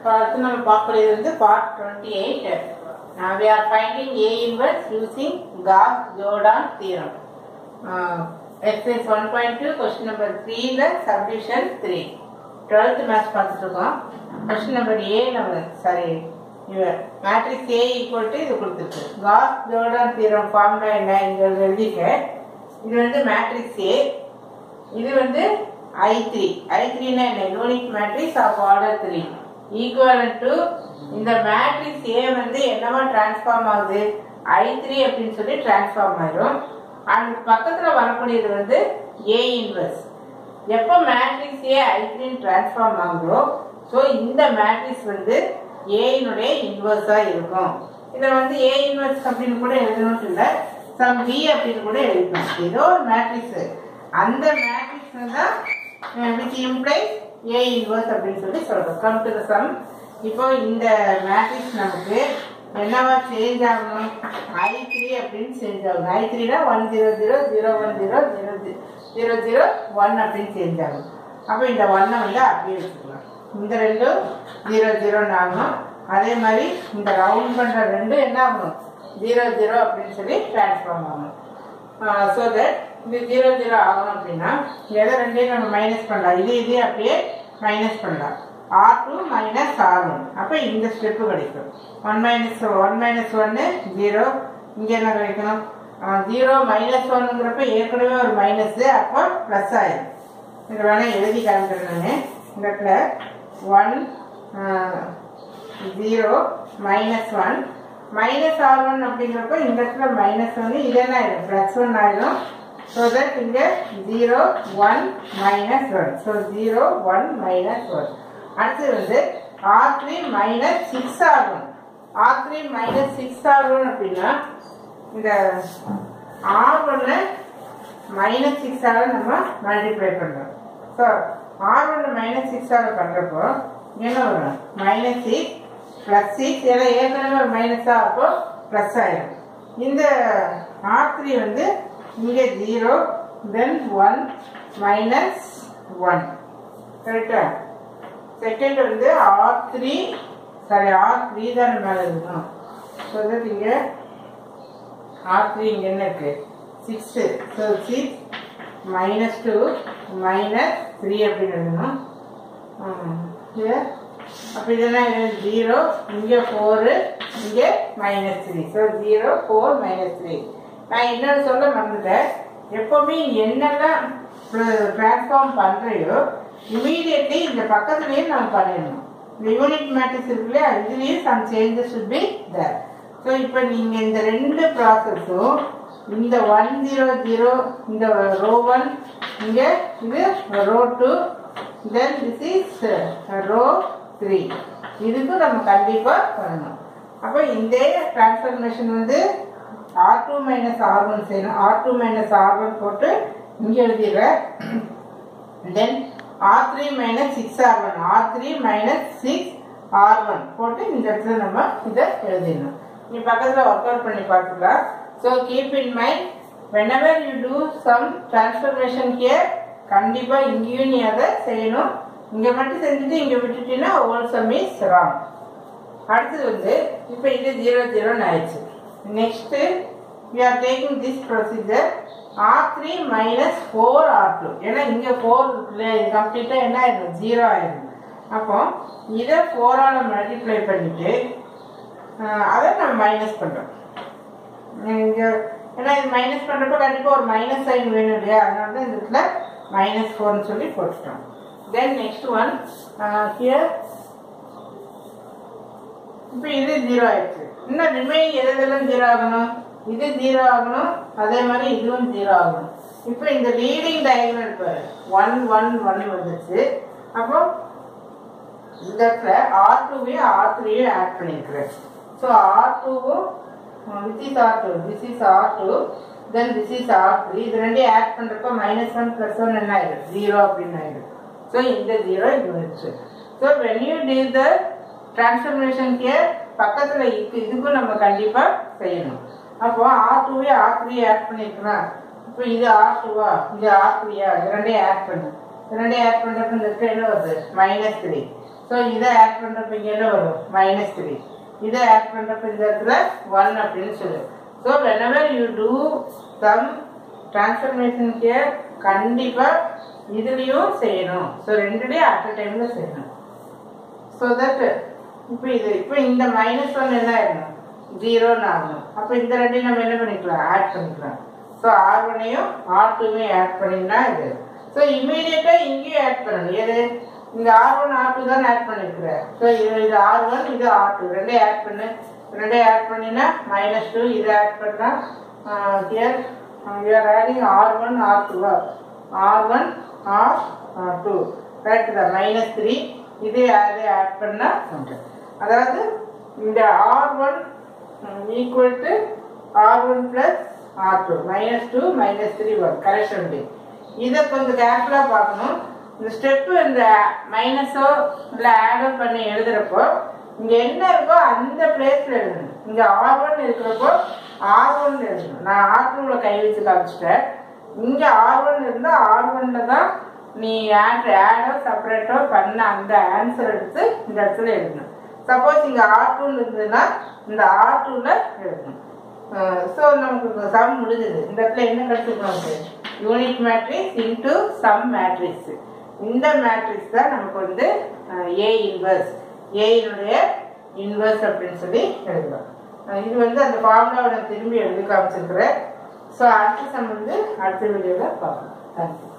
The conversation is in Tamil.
இப்போ அடுத்து நம்ம பார்க்கக்கூடியது வந்து part twenty eight we are finding a inverse using Gauss Jordan theorem exercise one point two question number த்ரீல சப்டிஷன் த்ரீ டுவெல்த் மேத்ஸ் பார்த்துட்டு இருக்கோம் கொஸ்டின் நம்பர் ஏ நம்ம சாரி இவர் மேட்ரிக்ஸ் ஏ ஈக்குவல் டு இது கொடுத்துருக்கு காஸ் ஜோர்டான் தியரம் ஃபார்முலா என்ன இங்க எழுதிக்க இது வந்து மேட்ரிக்ஸ் ஏ இது வந்து ஐ த்ரீ ஐ த்ரீனா என்ன unit matrix of order three equivalent to இந்த மேட்ரிக்ஸ் ஏ வந்து என்னவா டிரான்ஸ்ஃபார்ம் ஆகுது ஐ த்ரீ அப்படின்னு சொல்லி டிரான்ஸ்ஃபார்ம் ஆயிரும் அண்ட் பக்கத்துல வரக்கூடியது வந்து ஏ இன்வர்ஸ் எப்போ மேட்ரிக்ஸ் ஏ ஐ த்ரீன்னு டிரான்ஸ்ஃபார்ம் ஆகுதோ ஸோ இந்த மேட்ரிக்ஸ் வந்து ஏயினுடைய இன்வர்ஸா இருக்கும் இதை வந்து ஏ இன்வர்ஸ் அப்படின்னு கூட எழுதணும்னு இல்லை சம் பி அப்படின்னு கூட எழுதணும் ஏதோ ஒரு மேட்ரிக்ஸ் அந்த மேட்ரிக்ஸ் தான் விச் இம்ப்ளைஸ் ஏ இன்வர்ஸ் அப்படின்னு சொல்லி சொல்றோம் கம் டு த சம் இப்போ இந்த மேட்ரிக்ஸ் நமக்கு என்னவா சேஞ்ச் ஆகணும் ஐ த்ரீ அப்படின்னு சேஞ்ச் ஆகணும் ஐ த்ரீனா one zero zero zero one zero zero zero zero one அப்படின்னு சேஞ்ச் ஆகும் அப்போ இந்த ஒன்னை வந்து அப்படியே வச்சுக்கலாம் இந்த ரெண்டும் ஜீரோ ஜீரோன்னு ஆகணும் அதே மாதிரி இந்த ரவுண்ட் பண்ற ரெண்டும் என்ன ஆகணும் ஜீரோ ஜீரோ அப்படின்னு சொல்லி டிரான்ஸ்ஃபார்ம் ஆகணும் ஸோ தட் இது ஜீரோ ஜீரோ ஆகணும் அப்படின்னா எதை ரெண்டையும் நம்ம மைனஸ் பண்ணலாம் இது இது அப்படியே மைனஸ் பண்ணலாம் R two minus R one அப்போ இந்த ஸ்டெப்பு கிடைக்கும் ஒன் மைனஸ் ஒன் மைனஸ் ஒன்று ஜீரோ இங்கே என்ன கிடைக்கணும் ஜீரோ மைனஸ் ஒன்னுங்கிறப்ப ஏற்கனவே ஒரு மைனஸ் அப்போ ப்ளஸ் ஆயிடும் இது வேணால் எழுதி காமிக்கிறேன் நான் இந்த இடத்துல one zero minus one minus R one அப்படிங்கிறப்ப இந்த இடத்துல மைனஸ் ஒன்று இது என்ன ஆயிடும் ப்ளஸ் ஒன் ஆயிடும் ஸோ தட் இங்கே zero one minus one so zero one minus one அடுத்தது வந்து R three minus six R one R three minus six R one அப்படின்னா இந்த ஆர் ஒன்னு மைனஸ் சிக்ஸ் ஆர் நம்ம மல்டிப்ளை பண்ணுறோம் ஸோ ஆர் ஒன்று மைனஸ் சிக்ஸ் ஆர் பண்ணுறப்போ என்ன வரும் மைனஸ் சிக்ஸ் ப்ளஸ் சிக்ஸ் ஏன்னா ஏற்கனவே ஒரு மைனஸாக அப்போ ப்ளஸ் ஆயிடும் இந்த ஆர் த்ரீ வந்து இங்கே zero then one minus one கரெக்டா செகண்ட் வந்து R three sorry R three தான் மேலே இருக்கணும் ஸோ தட் இங்கே ஆர் த்ரீ இங்கே என்ன இருக்கு six so six minus two minus three அப்படின்னு எழுதணும் அப்போ இதெல்லாம் ஜீரோ இங்கே ஃபோரு இங்கே minus three so zero four minus three நான் இன்னொரு சொல்ல மறந்துட்டேன் எப்போவுமே என்னெல்லாம் டிரான்ஸ்ஃபார்ம் பண்ணுறையோ இமீடியட்லி இந்த பக்கத்துலேயே நம்ம பண்ணிடணும் இந்த யூனிட் மேட்ரிக்ஸ் இருக்குல்ல இதுலேயும் some changes should be there so இப்போ நீங்கள் இந்த ரெண்டு ப்ராசஸும் இந்த ஒன் ஜீரோ ஜீரோ இந்த ரோ ஒன் இங்கே இது row two then this is row three இதுக்கும் நம்ம கண்டிப்பாக பண்ணணும் அப்போ இந்த டிரான்ஸ்ஃபர்மேஷன் வந்து R two minus R one செய்யணும் R two minus R one போட்டு இங்கே எழுதிடுறேன் then R three minus six R one R three minus six R one போட்டு இந்த இடத்துல நம்ம இதை எழுதிடணும் நீ பக்கத்தில் ஒர்க் அவுட் பண்ணி பார்த்துக்கலாம் so keep in mind whenever you do some transformation care கண்டிப்பாக இங்கேயும் நீ அதை செய்யணும் இங்கே மட்டும் செஞ்சுட்டு இங்கே விட்டுட்டீங்கன்னா ஓல் சம் இஸ் ராங் அடுத்தது வந்து இப்போ இது ஜீரோ ஜீரோன்னு ஆயிடுச்சு next we are taking this procedure R three minus four R two ஏன்னா இங்கே ஃபோர் இருக்குல்ல இது கம்ப்ளீட்டாக என்ன ஆயிடும் ஜீரோ ஆயிடும் அப்போ இதை ஃபோரால் மல்டிப்ளை பண்ணிட்டு அதை நம்ம மைனஸ் பண்ணுறோம் இங்கே ஏன்னா இது மைனஸ் பண்ணுறப்போ கண்டிப்பாக ஒரு மைனஸ் சைன் வேணும் இல்லையா அதனால தான் இந்த இடத்துல மைனஸ் ஃபோர்னு சொல்லி போட்டுட்டோம் தென் நெக்ஸ்ட் ஒன் ஹியர் இப்போ இது ஜீரோ ஆயிடுச்சு இன்னும் ரிமைனிங் எதெல்லாம் ஜீரோ ஆகணும் இது ஜீரோ ஆகணும் அதே மாதிரி இதுவும் ஜீரோ ஆகணும் இப்போ இந்த லீடிங் டயக்னல் இப்போ ஒன் ஒன் ஒன் வந்துச்சு அப்போ இந்த இடத்துல ஆர் டூவையும் ஆர் த்ரீயும் ஆட் பண்ணியிருக்கிறேன் ஸோ ஆர் டூவும் which is R two this is R two then this is R three இது ரெண்டையும் ஆட் பண்ணுறப்போ மைனஸ் ஒன் ப்ளஸ் ஒன் என்ன ஆயிடும் ஜீரோ அப்படின்னு ஆயிடும் ஸோ இந்த ஜீரோ இது வந்துச்சு so when you do the transformation care பக்கத்தில் இருக்கு இதுக்கும் நம்ம கண்டிப்பாக செய்யணும் அப்போ ஆர் டூவே ஆர் த்ரீ ஆட் பண்ணிருக்கலாம் இப்போ இது ஆர் டூவா இது ஆர் த்ரீயா இது ரெண்டையும் ஆட் பண்ணு இது ரெண்டையும் ஆட் பண்ணுறப்ப இந்த இடத்துல என்ன வருது மைனஸ் த்ரீ ஸோ இதை ஆட் பண்ணுறப்ப இங்கே என்ன வரும் மைனஸ் த்ரீ இதை ஆட் பண்ணுறப்ப இந்த இடத்துல ஒன் அப்படின்னு சொல்லு so whenever you do some transformation care கண்டிப்பாக இதுலேயும் செய்யணும் ஸோ ரெண்டுலேயும் அட் அ டைமில் செய்யணும் ஸோ தட் இப்போ இது இப்போ இந்த மைனஸ் ஒன் என்ன ஆயிடணும் ஜீரோன்னு ஆகணும் அப்போ இந்த ரெண்டையும் நம்ம என்ன பண்ணிக்கலாம் ஆட் பண்ணிக்கலாம் ஸோ ஆர் ஒன்னையும் ஆர் டூவையும் ஆட் பண்ணினா இது ஸோ இமீடியட்டாக இங்கேயும் ஆட் பண்ணணும் எது இந்த ஆர் ஒன் ஆர் டூ தான் ஆட் பண்ணிருக்கிறேன் ஸோ இது இது ஆர் ஒன் இது ஆர் டூ ரெண்டையும் ஆட் பண்ணு ரெண்டையும் ஆட் பண்ணினா மைனஸ் டூ இதை ஆட் பண்ணால் here we are adding r1 r2 r1 r2 right the minus 3 இதே அதை ஆட் பண்ணா ஒன்று அதாவது இந்த r1 equal to r1 plus r2 minus 2 minus 3 வரும் கரெக்ஷன் டே இதை கொஞ்சம் கேர்ஃபுல்லாக பார்க்கணும் இந்த ஸ்டெப்பு இந்த மைனஸோ இல்லை ஆடோ பண்ணி எழுதுறப்போ இங்க என்ன இருக்கோ அந்த பிளேஸ்ல எழுதணும் இங்க ஆர் ஒன் இருக்கிறப்போ ஆர் ஒன் எழுதணும் நான் ஆர் டூவில் கை வச்சு காமிச்சிட்டேன் இங்க ஆர் ஒன் இருந்தா ஆர் ஒன்ல தான் நீ ஆட் ஆடோ செப்பரேட்டோ பண்ண அந்த ஆன்சர் எடுத்து இந்த இடத்துல எழுதணும் சப்போஸ் இங்க ஆர் டூன்னு இருந்ததுன்னா இந்த ஆர் டூல எழுதணும் ஸோ நமக்கு சம் முடிஞ்சது இந்த இடத்துல என்ன கிடைச்சிருக்கோம் unit matrix into some matrix இந்த மேட்ரிக்ஸ் தான் நமக்கு வந்து ஏ இன்வர்ஸ் ஏயினுடைய இன்வர்ஸ் அப்படின்னு சொல்லி எழுதலாம் அஹ் இது வந்து அந்த ஃபார்முலாவை நான் திரும்பி எழுதி காமிச்சிருக்கிறேன் ஸோ அடுத்த சம் வந்து அடுத்த வீடியோவில் பார்க்கலாம் தேங்க்யூ